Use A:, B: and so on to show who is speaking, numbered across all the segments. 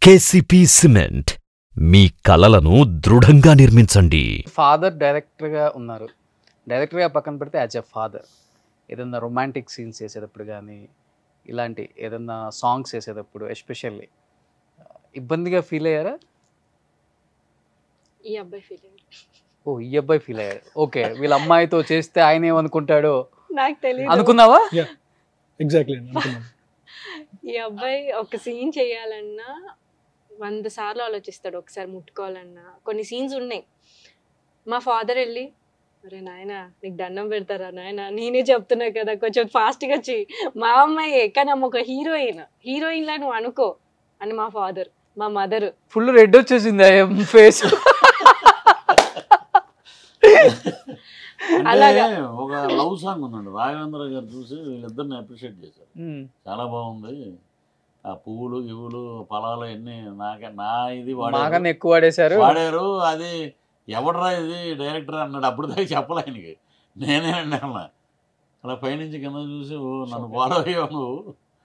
A: KCP cement మీ కలలను దృఢంగా నిర్మించండి
B: father డైరెక్టర్గా ఉన్నారు డైరెక్టర్గా పక్కన పెడితే యాజ్ ఎ ఫాదర్ ఏదన్నా రొమాంటిక్ సీన్స్ చేసేటప్పుడు కానీ ఇలాంటి ఏదన్నా సాంగ్స్ చేసేటప్పుడు ఎస్పెషల్లీ ఇబ్బందిగా ఫీల్ అయ్యారా
C: ఈ అబ్బాయి ఫీల్
B: ఓ ఈ అబ్బాయి ఫీల్ అయ్యాడు ఓకే వీళ్ళ అమ్మాయితో చేస్తే ఆయన ఏమనుకుంటాడో
C: నాకు తెలియదు
B: అనుకున్నావా
D: ఎగ్జాక్ట్లీ అనుకున్నాను
C: ఈ అబ్బాయి ఒక సీన్ చేయాలన్నా వంద సార్లు ఆలోచిస్తాడు ఒకసారి ముట్టుకోవాలన్నా కొన్ని సీన్స్ ఉన్నాయి మా ఫాదర్ వెళ్ళి అరే నాయన నీకు దండం పెడతారా నాయన నేనే చెప్తున్నా కదా కొంచెం ఫాస్ట్గా చెయ్యి మా అమ్మాయి కానీ ఆమె ఒక హీరోయిన్ హీరోయిన్ లా నువ్వు అనుకో అని మా ఫాదర్ మా మదర్
B: ఫుల్ రెడ్ వచ్చేసింది ఫేస్
C: అలాగా.
E: అంటే ఒక లవ్ సాంగ్ ఉందండి రాఘవేంద్ర గారు చూసి వీళ్ళిద్దరిని అప్రిషియేట్ చేశారు చాలా బాగుంది ఆ పువ్వులు గివ్వులు ఫలాలు అన్ని నాకే నా ఇది వాడారు
B: మాకన్నా ఎక్కువ వాడేశారు
E: వాడారు అది ఎవడరా ఇది డైరెక్టర్ అన్నాడు అప్పుడు దాకా చెప్పలే ఆయనకి నేనేనండి అన్నా అలా పైనుంచి కింద చూసి ఓ నన్ను ఫాలో అయ్యావు నువ్వు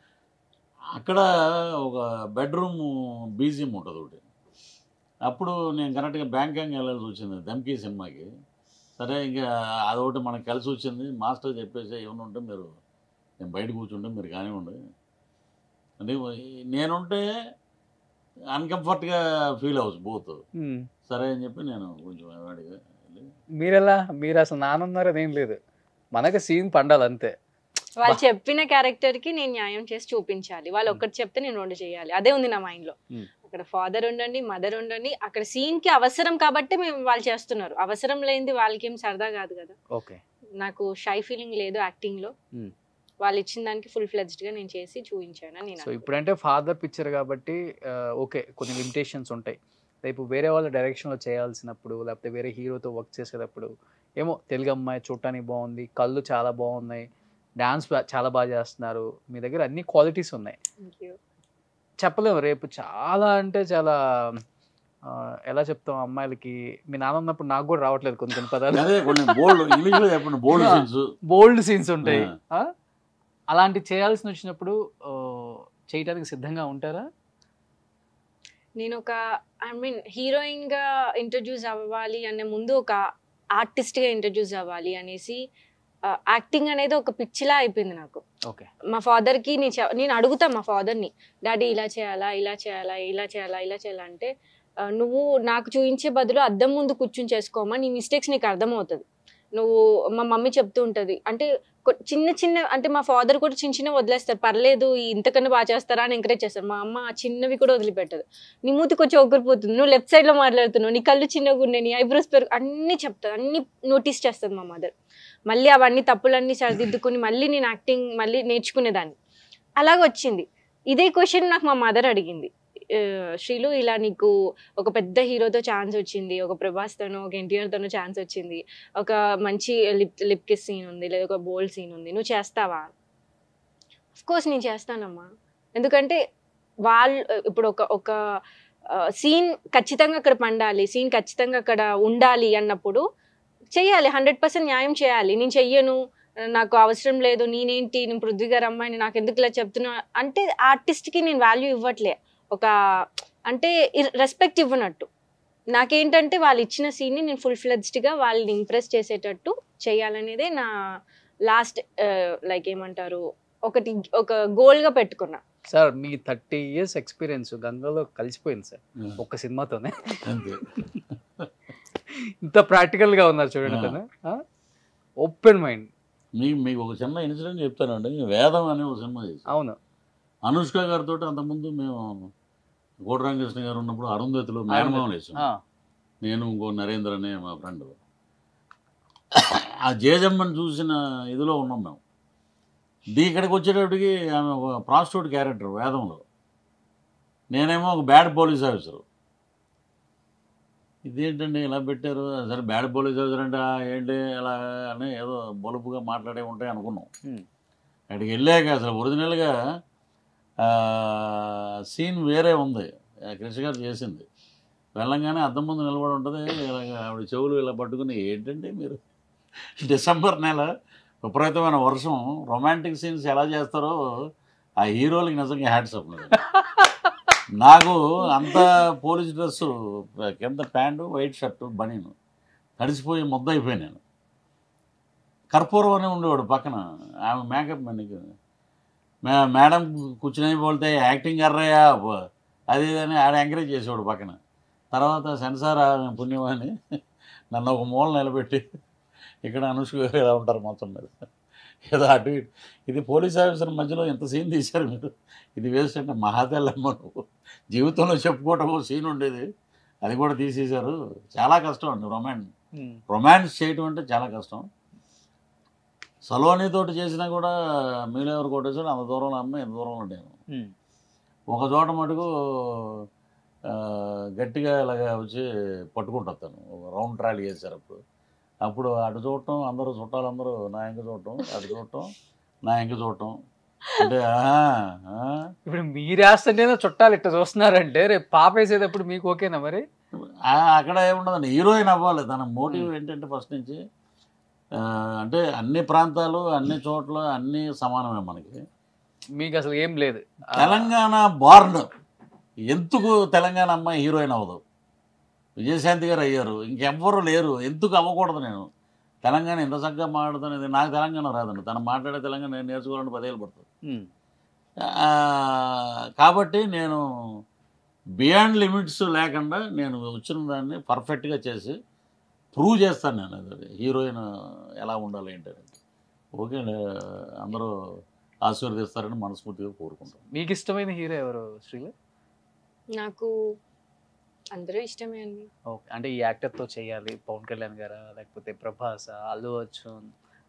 E: అక్కడ ఒక బెడ్రూమ్ బీజియం ఉంటుంది ఒకటి అప్పుడు నేను కరెక్ట్గా బ్యాంకాక్ వెళ్ళాల్సి వచ్చింది దమ్కి సినిమాకి సరే ఇంకా అదొకటి మనకు కలిసి వచ్చింది మాస్టర్ చెప్పేసి ఏమైనా ఉంటే మీరు నేను బయట కూర్చుంటే మీరు కానివ్వండి అంటే నేనుంటే అన్కంఫర్ట్గా ఫీల్ అవ్వచ్చు బోత్
B: ఉమ్.
E: సరే అని చెప్పి నేను కొంచెం వాడిగా వెళ్ళి,
B: మీరెలా మీరు అసలు నానున్నారు అదేం లేదు మనకి సీన్ పండాలి అంతే
C: వాళ్ళు చెప్పిన క్యారెక్టర్ కి నేను న్యాయం చేసి చూపించాలి వాళ్ళు ఒక్కటి చెప్తే నేను రెండు చేయాలి అదే ఉంది నా మైండ్ లో
B: Hmm.
C: అక్కడ ఫాదర్ ఉండండి మదర్ ఉండండి అక్కడ సీన్ కి అవసరం కాబట్టి మేము వాళ్ళు చేస్తున్నారు అవసరం లేనిది వాళ్ళకి ఏం సరదా కాదు కదా
B: ఓకే
C: నాకు షై ఫీలింగ్ లేదు యాక్టింగ్ లో
B: Hmm.
C: వాళ్ళు ఇచ్చిన దానికి ఫుల్ ఫ్లెజ్డ్ గా నేను చేసి చూపించాను అని నేను
B: సో
C: అనుకుంటున్నాను.
B: ఇప్పుడంటే ఫాదర్ పిక్చర్ కాబట్టి ఆ, ఓకే కొన్ని లిమిటేషన్స్ ఉంటాయి రేపు వేరే వాళ్ళ డైరెక్షన్లో చేయాల్సినప్పుడు లేకపోతే వేరే హీరోతో వర్క్ చేసేటప్పుడు ఏమో తెలుగు అమ్మాయి చూడటానికి బాగుంది కళ్ళు చాలా బాగున్నాయి డాన్స్ చాలా బాగా చేస్తున్నారు మీ దగ్గర అన్ని క్వాలిటీస్ ఉన్నాయి
C: Thank you.
B: చెప్పలేము రేపు చాలా అంటే చాలా ఆ, ఎలా చెప్తాం అమ్మాయిలకి మీ నాన్న ఉన్నప్పుడు నాకు కూడా రావట్లేదు కొన్ని కొన్ని పదాలు
E: అదే కొన్ని బోల్డ్ ఇంగ్లీష్లో చెప్పండి బోల్డ్ సీన్స్
B: బోల్డ్ సీన్స్ ఉంటాయి
E: ఆ.
B: ఆ? అలాంటి చేయాల్సి వచ్చినప్పుడు ఆ, చేయడానికి సిద్ధంగా ఉంటారా
C: నేను ఒక ఐ మీన్ హీరోయిన్ గా ఇంట్రడ్యూస్ అవ్వాలి అనే ముందు ఒక ఆర్టిస్ట్ గా ఇంట్రడ్యూస్ అవ్వాలి అనేసి యాక్టింగ్ అనేది ఒక పిచ్చిలా అయిపోయింది నాకు
B: ఓకే
C: మా father కి నేను చె- నేను అడుగుతా మా father ని డాడీ ఇలా చేయాలా ఇలా చేయాలా ఇలా చేయాలా ఇలా చేయాలా అంటే "ఆ, నువ్వు నాకు చూపించే బదులు అద్దం ముందు కూర్చుని చేసుకోమా నీ మిస్టేక్స్ నీకు అర్థమవుతుంది నువ్వు మా మమ్మీ చెప్తూ ఉంటుంది అంటే కొ- చిన్న చిన్న అంటే మా ఫాదర్ కూడా చిన్న చిన్న వదిలేస్తారు పర్లేదు ఈ ఇంతకన్నా బాగా చేస్తారా అని ఎంకరేజ్ చేస్తారు మా అమ్మ ఆ చిన్నవి కూడా వదిలిపెట్టదు నీ మూతి కొంచెం ఒగ్గిరిపోతుంది నువ్వు లెఫ్ట్ సైడ్ లో మాట్లాడుతున్నావు నీ కళ్ళు చిన్నగా ఉన్నాయి నీ ఐబ్రోస్ పెరుగు అన్ని చెప్తాను అన్ని నోటీస్ చేస్తుంది మా మదర్ మళ్ళీ అవన్నీ తప్పులన్నీ సరిదిద్దుకుని మళ్ళీ నేను యాక్టింగ్ మళ్ళీ నేర్చుకునేదాన్ని అలాగ వచ్చింది ఇదే క్వశ్చన్ నాకు మా మదర్ అడిగింది ఆ, శ్రీలు ఇలా నీకు ఒక పెద్ద హీరోతో ఛాన్స్ వచ్చింది ఒక ప్రభాస్ తను ఒక ఎన్టీఆర్ తను ఛాన్స్ వచ్చింది ఒక మంచి లిప్ లిప్ కిస్ సీన్ ఉంది లేదా ఒక బోల్డ్ సీన్ ఉంది నువ్వు చేస్తావా కోర్స్ నేను చేస్తానమ్మా ఎందుకంటే వాళ్ళు ఇప్పుడు ఒక ఒక సీన్ ఖచ్చితంగా అక్కడ పండాలి సీన్ ఖచ్చితంగా అక్కడ ఉండాలి అన్నప్పుడు చెయ్యాలి హండ్రెడ్ పర్సెంట్ న్యాయం చేయాలి నేను చెయ్యను నాకు అవసరం లేదు నేనేంటి నేను పృథ్వీ గారు అమ్మాయిని నాకు ఎందుకు ఇలా చెప్తున్నా అంటే ఆర్టిస్ట్కి నేను వాల్యూ ఇవ్వట్లే ఒక అంటే రెస్పెక్ట్ ఇవ్వనట్టు నాకేంటంటే వాళ్ళు ఇచ్చిన సీన్ని నేను ఫుల్ ఫ్లెడ్జ్డ్గా వాళ్ళని ఇంప్రెస్ చేసేటట్టు చేయాలనేదే నా లాస్ట్ లైక్ ఏమంటారు ఒకటి ఒక గోల్గా పెట్టుకున్నా
B: సార్ మీ థర్టీ ఇయర్స్ ఎక్స్పీరియన్స్ గంగలో కలిసిపోయింది సార్ ఒక్క సినిమాతోనే
E: అంతే
B: ఇంత ప్రాక్టికల్ గా ఉన్నారు చూడండి
E: ఆ.
B: తను ఓపెన్ మైండ్
E: మీకు మీకు ఒక చిన్న ఇన్సిడెంట్ చెప్తానండి వేదం అనే ఒక సినిమా చేసి
B: అవును
E: అనుష్క గారితో అంతకుముందు మేము కోట రామకృష్ణ గారు ఉన్నప్పుడు అరుంధతిలో మేనమామలు వేసాం
B: ఆ,
E: నేను ఇంకో నరేంద్ర అనే మా ఫ్రెండ్ ఆ జేజమ్మని చూసిన ఇదిలో ఉన్నాం మేము దీ ఇక్కడికి వచ్చేటప్పటికి ఆమె ఒక ప్రాస్టిట్యూట్ క్యారెక్టర్ వేదంలో నేనేమో ఒక బ్యాడ్ పోలీస్ ఆఫీసరు ఇదేంటండి ఇలా పెట్టారు సరే బ్యాడ్ పోలీస్ ఆఫీసర్ అంటే "ఆ, ఏంటి ఇలా అని ఏదో బొలుపుగా మాట్లాడే ఉంటాయి అనుకున్నాం
B: Hmm.
E: అక్కడికి వెళ్ళాక అసలు ఒరిజినల్గా సీన్ వేరే ఉంది ఆ కృష్ణ గారు చేసింది వెళ్ళంగానే అద్దం ముందు నిలబడి ఉంటుంది ఇలాగ ఆవిడ చెవులు ఇలా పట్టుకుని ఏంటంటే మీరు డిసెంబర్ నెల విపరీతమైన వర్షం రొమాంటిక్ సీన్స్ ఎలా చేస్తారో ఆ హీరోలకి నిజంగా హ్యాట్స్ అప్ నాకు అంత పోలీస్ డ్రెస్సు కింద ప్యాంటు వైట్ షర్టు బనీను తడిసిపోయి ముద్ద అయిపోయి నేను కర్పూరం అని ఉండేవాడు పక్కన ఆమె మేకప్ మనకి మే మేడం కూర్చుని పోతే యాక్టింగ్ అర్రయ్యా బ- అది ఇది అని ఆడ ఎంకరేజ్ చేసేవాడు పక్కన తర్వాత సెన్సార్ ఆమె పుణ్యమని నన్ను ఒక మూల నిలబెట్టి ఇక్కడ అనుష్క గారు ఎలా ఉంటారు మొత్తం మీద ఏదో అటు ఇటు ఇది పోలీస్ ఆఫీసర్ మధ్యలో ఎంత సీన్ తీశారు మీరు ఇది వేస్ట్ అంటే మహాతెల్లమ్మ నువ్వు జీవితంలో చెప్పుకోవటం ఓ సీన్ ఉండేది అది కూడా తీసేశారు చాలా కష్టం అండి రొమాన్స్ రొమాన్స్ చేయటం అంటే చాలా కష్టం సలోని తోటి చేసినా కూడా మీరెవరు కొట్టేసాడు అంత దూరంలో అమ్మ ఇంత దూరంలో నేను ఒక చోట మటుకు ఆ, గట్టిగా ఇలాగ వచ్చి పట్టుకుంటాను తను ఒక రౌండ్ ట్రాయల్ చేశారు అప్పుడు అప్పుడు అటు చూడటం అందరూ చుట్టాలందరూ నా ఇంక చూడటం అటు చూడటం నా ఇంక చూడటం అంటే ఆహా, ఆ,
B: ఇప్పుడు మీరు వేస్తుంటేనే చుట్టాలు ఇట్లా చూస్తున్నారంటే రేపు పాప వేసేటప్పుడు మీకు ఓకేనా మరి
E: ఆ, అక్కడ ఏముండదండి హీరోయిన్ అవ్వాలి తన మోటివ్ ఏంటంటే ఫస్ట్ నుంచి ఆ, అంటే అన్ని ప్రాంతాలు అన్ని చోట్ల అన్ని సమానమే మనకి
B: మీకు అసలు ఏం లేదు ఆ,
E: తెలంగాణ బార్న్ ఎందుకు తెలంగాణ అమ్మాయి హీరోయిన్ అవ్వదు విజయశాంతి గారు అయ్యారు ఇంకెవ్వరు లేరు ఎందుకు అవ్వకూడదు నేను తెలంగాణ ఇంత చక్కగా మాట్లాడుతున్నది నాకు తెలంగాణ రాదండి తను మాట్లాడే తెలంగాణ నేను నేర్చుకోవాలంటే పదేళ్ళు పడుతుంది
B: ఉమ్,
E: ఆ, కాబట్టి నేను బియాండ్ లిమిట్స్ లేకుండా నేను వచ్చిన దాన్ని పర్ఫెక్ట్గా చేసి ప్రూవ్ చేస్తాను నేను అది హీరోయిన్ ఎలా ఉండాలి ఏంటని ఓకే అందరూ ఆశీర్వదిస్తారని మనస్ఫూర్తిగా కోరుకుంటాను
B: మీకు ఇష్టమైన హీరో ఎవరు శ్రీలు
C: నాకు అందరూ ఇష్టమే అండి
B: ఓకే అంటే ఈ యాక్టర్తో చేయాలి పవన్ కళ్యాణ్ గారా లేకపోతే ప్రభాస్ అల్లు అర్జున్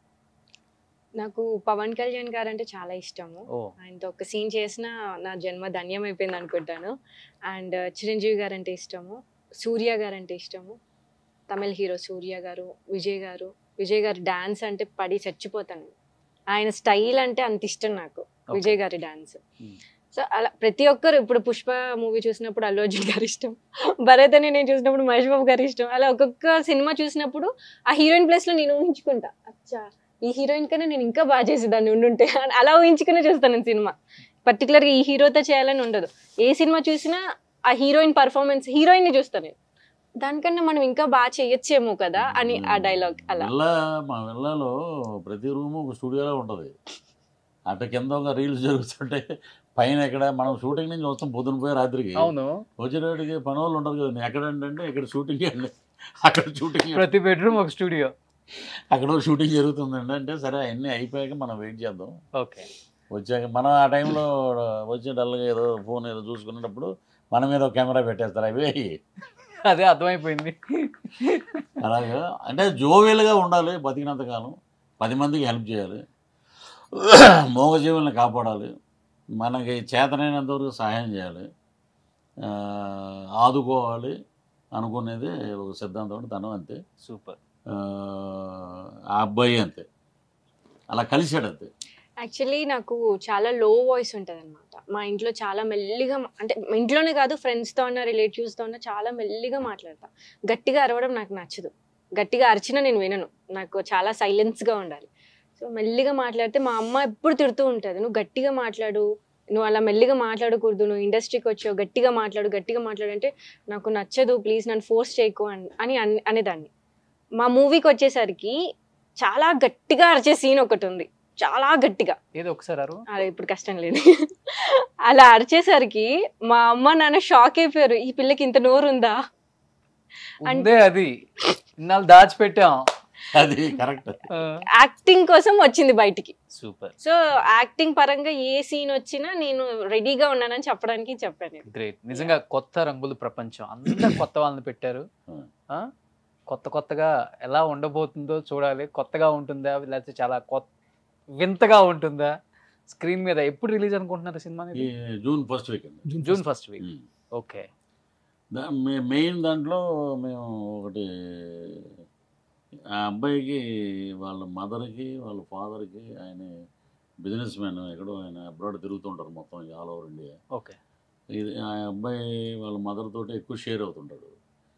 C: నాకు పవన్ కళ్యాణ్ గారు అంటే చాలా ఇష్టము
B: ఓ
C: ఆయనతో ఒక సీన్ చేసిన నా జన్మ ధన్యం అయిపోయింది అనుకుంటాను అండ్ చిరంజీవి గారు అంటే ఇష్టము సూర్య గారు అంటే ఇష్టము తమిళ హీరో సూర్య గారు విజయ్ గారు విజయ్ గారి డాన్స్ అంటే పడి చచ్చిపోతాను ఆయన స్టైల్ అంటే అంత ఇష్టం నాకు విజయ్ గారి డాన్స్
B: Hmm.
C: సో అలా ప్రతి ఒక్కరు ఇప్పుడు పుష్ప మూవీ చూసినప్పుడు అల్లు అర్జున్ గారి ఇష్టం భరత్ అని నేను చూసినప్పుడు మహేష్ బాబు గారి ఇష్టం అలా ఒక్కొక్క సినిమా చూసినప్పుడు ఆ హీరోయిన్ ప్లేస్ లో నేను ఊహించుకుంటా అచ్చా ఈ హీరోయిన్ కన్నా నేను ఇంకా బాగా చేసేదాన్ని ఉండుంటే అని అలా ఊహించుకునే చూస్తాను నేను సినిమా పర్టికులర్గా ఈ హీరోతో చేయాలని ఉండదు ఏ సినిమా చూసినా ఆ హీరోయిన్ పర్ఫార్మెన్స్ హీరోయిన్ ని చూస్తాను నేను దానికన్నా మనం ఇంకా బాగా చేయొచ్చేమో కదా అని ఆ డైలాగ్ అలా
E: వెళ్ళ మా వెళ్ళలో ప్రతి రూము ఒక స్టూడియోలో ఉంటుంది అటు కింద ఒక రీల్స్ జరుగుతుంటే పైన ఎక్కడ మనం షూటింగ్ నుంచి వస్తాం పొద్దున పోయి రాత్రికి
B: అవును
E: వచ్చేటప్పటికి పని వాళ్ళు ఉంటారు కదండి ఎక్కడ అంటే ఇక్కడ షూటింగ్ అండి అక్కడ షూటింగ్
B: ప్రతి బెడ్రూమ్ ఒక స్టూడియో
E: అక్కడ షూటింగ్ జరుగుతుందండి అంటే సరే అన్నీ అయిపోయాక మనం వెయిట్ చేద్దాం
B: ఓకే
E: వచ్చాక మనం ఆ టైంలో వచ్చి డల్గా ఏదో ఫోన్ ఏదో చూసుకునేటప్పుడు మన మీద ఒక కెమెరా పెట్టేస్తారు అవి
B: అదే అర్థమైపోయింది
E: అలాగా అంటే జోవియల్గా ఉండాలి బతికినంత కాలం పది మందికి హెల్ప్ చేయాలి మూగజీవుల్ని కాపాడాలి మనకి చేతనైనంత వరకు సహాయం చేయాలి ఆ, ఆదుకోవాలి అనుకునేది ఒక సిద్ధాంతం తను అంతే
B: సూపర్
E: ఆ, ఆ అబ్బాయి అంతే అలా కలిసాడు అంతే
C: యాక్చువల్లీ నాకు చాలా లో వాయిస్ ఉంటుంది అనమాట మా ఇంట్లో చాలా మెల్లిగా మా- అంటే మా ఇంట్లోనే కాదు ఫ్రెండ్స్తో ఉన్న రిలేటివ్స్తో ఉన్న చాలా మెల్లిగా మాట్లాడతా గట్టిగా అరవడం నాకు నచ్చదు గట్టిగా అరిచినా నేను వినను నాకు చాలా సైలెన్స్గా ఉండాలి సో మెల్లిగా మాట్లాడితే మా అమ్మ ఎప్పుడు తిడుతూ ఉంటుంది నువ్వు గట్టిగా మాట్లాడు నువ్వు అలా మెల్లిగా మాట్లాడకూడదు నువ్వు ఇండస్ట్రీకి వచ్చావు గట్టిగా మాట్లాడు గట్టిగా మాట్లాడు అంటే నాకు నచ్చదు ప్లీజ్ నన్ను ఫోర్స్ చేయకు అని అని అన్- అనేదాన్ని మా మూవీకి వచ్చేసరికి చాలా గట్టిగా అరిచే సీన్ ఒకటి ఉంది చాలా గట్టిగా
B: ఏదో ఒకసారి అరు
C: అదే ఇప్పుడు కష్టం లేదు అలా అరిచేసరికి మా అమ్మ నాన్న షాక్ అయిపోయారు ఈ పిల్లకి ఇంత నోరు ఉందా
B: ఉందే అది ఇన్నాళ్ళు దాచిపెట్టాం
E: అది కరెక్ట్
C: యాక్టింగ్ కోసం వచ్చింది బయటికి
B: సూపర్
C: సో యాక్టింగ్ పరంగా ఏ సీన్ వచ్చినా నేను రెడీగా ఉన్నానని చెప్పడానికి చెప్పాను నేను.
B: గ్రేట్ నిజంగా కొత్త రంగుల ప్రపంచం అంతా కొత్త వాళ్ళని పెట్టారు
E: Hmm.
B: ఆ? కొత్త కొత్తగా ఎలా ఉండబోతుందో చూడాలి కొత్తగా ఉంటుందా లేకపోతే చాలా కొత్త వింతగా ఉంటుందా స్క్రీన్ మీద ఎప్పుడు రిలీజ్ అనుకుంటున్నారు సినిమా
E: ఈ June first weekend
B: June first week okay
E: దా- మే- మెయిన్ దాంట్లో మేము ఒకటి ఆ అబ్బాయికి వాళ్ళ మదర్కి వాళ్ళ ఫాదర్కి ఆయన బిజినెస్ మ్యాన్ ఎక్కడో ఆయన అబ్రాడ్ తిరుగుతుంటారు మొత్తం ఆల్ ఓవర్ ఇండియా
B: ఓకే
E: ఇది ఆ అబ్బాయి వాళ్ళ మదర్ తోటి ఎక్కువ షేర్ అవుతుంటాడు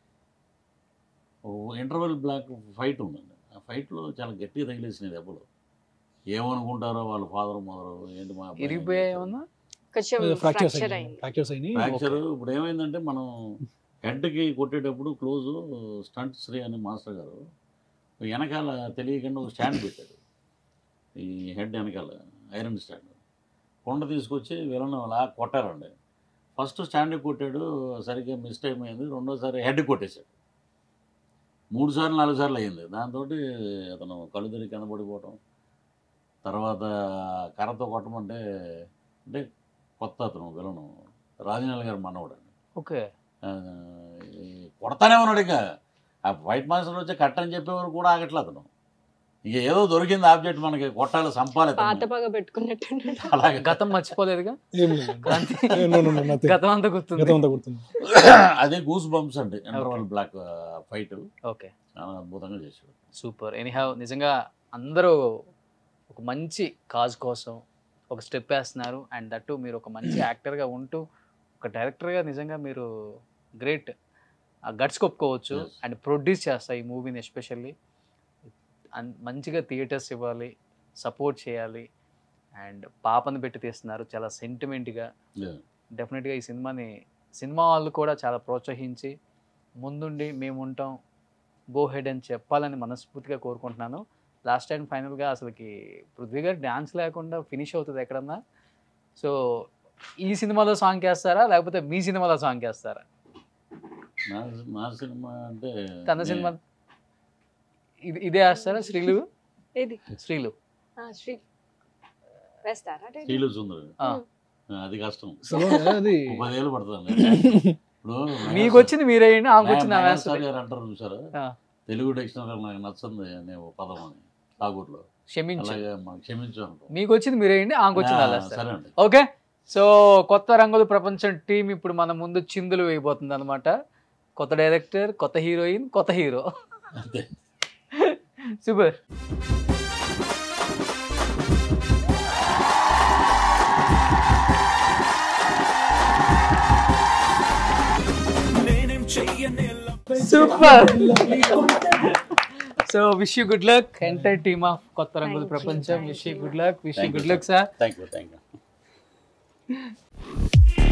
E: ఇంటర్వెల్ బ్లాక్ ఫైట్ ఉందండి ఆ ఫైట్లో చాలా గట్టిగా తగిలేసినాయి దెబ్బలు ఏమనుకుంటారో వాళ్ళ ఫాదర్ మదర్ ఏంటి మా అబ్బాయి ఏం
B: ఇరిగిపోయాయి
E: చేస్తాడు?
B: ఏమన్నా
C: కొంచెం
D: ఫ్రాక్చర్స్
C: ఫ్రాక్చర్
D: అయింది
C: అయింది
D: ఫ్రాక్చర్స్ అయినాయి
E: ఫ్రాక్చర్ ఇప్పుడు ఏమైందంటే మనం హెడ్కి కొట్టేటప్పుడు క్లోజ్ స్టంట్ శ్రీ అనే మాస్టర్ గారు వెనకాల తెలియకుండా ఒక స్టాండ్ పెట్టాడు ఈ హెడ్ వెనకాల ఐరన్ స్టాండ్ కొండ తీసుకొచ్చి విలన్ అలా కొట్టారండి ఫస్ట్ స్టాండ్ కొట్టాడు సరిగ్గా మిస్టేక్ అయింది రెండోసారి హెడ్ కొట్టేశాడు మూడు సార్లు నాలుగు సార్లు అయింది దాంతో అతను కళ్ళు తిరిగి కింద పడిపోవటం తర్వాత కర్రతో కొట్టమంటే అంటే కొత్త అతను విలను రాజనీల గారు మనవడు
B: ఓకే
E: ఆ, ఈ కొడతానే ఉన్నాడు ఇక ఆ వైట్ మాస్టర్ వచ్చి కట్టని చెప్పేవారు కూడా ఆగట్లేదు అతను ఇక ఏదో దొరికింది ఆబ్జెక్ట్ మనకి కొట్టాలి సంపాలి
C: పాత
E: అతన్ని.
C: పగ పెట్టుకున్నట్టు
E: అలాగే
B: గతం మర్చిపోలేదుగా
D: ఏం లేదు
B: క్రాంతి
D: ఏ, no, no, no, nothing.
B: గతం అంతా గుర్తుంది
D: గతం అంతా గుర్తుంది
E: అదే గూస్ బంప్స్ అండి ఇంటర్వల్ బ్లాక్ ఫైట్
B: ఓకే
E: చాలా అద్భుతంగా చేశాడు
B: సూపర్ ఎనీహావ్ నిజంగా అందరూ ఒక మంచి కాజ్ కోసం ఒక స్టెప్ వేస్తున్నారు అండ్ దట్టు మీరు ఒక మంచి యాక్టర్గా ఉంటూ ఒక డైరెక్టర్గా నిజంగా మీరు గ్రేట్ గట్స్ కొప్పుకోవచ్చు
E: Yes.
B: అండ్ ప్రొడ్యూస్ చేస్తాయి ఈ మూవీని ఎస్పెషల్లీ మంచిగా థియేటర్స్ ఇవ్వాలి సపోర్ట్ చేయాలి అండ్ పాపను పెట్టి తీస్తున్నారు చాలా సెంటిమెంట్గా
E: Yeah.
B: డెఫినెట్గా ఈ సినిమాని సినిమా వాళ్ళు కూడా చాలా ప్రోత్సహించి ముందుండి మేము ఉంటాం గో హెడ్ అని చెప్పాలని మనస్ఫూర్తిగా కోరుకుంటున్నాను లాస్ట్ అండ్ ఫైనల్గా అసలుకి పృథ్వీ గారు డ్యాన్స్ లేకుండా ఫినిష్ అవుతుంది ఎక్కడన్నా సో ఈ సినిమాలో సాంగ్ వేస్తారా లేకపోతే మీ సినిమాలో సాంగ్ వేస్తారా
E: నా నా సినిమా అంటే
B: తన సినిమా ఇది ఇదే వేస్తారా శ్రీలు
C: ఏది
B: శ్రీలు
C: ఆ, శ్రీ వేస్తారా డాడీ?
E: స్టీలు సుందర్
B: ఆ,
E: అది కష్టం
D: సో అది
E: ఒక పదేళ్ళు పడుతుంది ఇప్పుడు
B: మీకు వచ్చింది మీరేయండి ఆమెకు వచ్చింది ఆమె
E: సార్
B: వేస్తుంది
E: గారు అంటారు చూసారా
B: ఆ.
E: తెలుగు డిక్షనరీ నాకు నచ్చింది అనే ఓ పదం అని ఠాగూర్లో
B: క్షమించు
E: అలాగే మనకు క్షమించు అంటాం
B: మీకు వచ్చింది మీరేయండి ఆమెకు వచ్చింది అలా
E: ఆ,
B: వేస్తారు
E: సరే అండి
B: ఓకే సో కొత్త రంగుల ప్రపంచం టీం ఇప్పుడు మన ముందు చిందులు వేయబోతుంది అనమాట కొత్త డైరెక్టర్ కొత్త హీరోయిన్ కొత్త హీరో
E: అంతే
B: super super so wish you good luck entire team of కొత్త రంగుల
C: Thank you,
B: ప్రపంచం
C: thank
B: wish you
C: you.
B: Good luck wish you
E: Thank you,
B: good
E: sir.
B: Luck sir
E: thank you thank you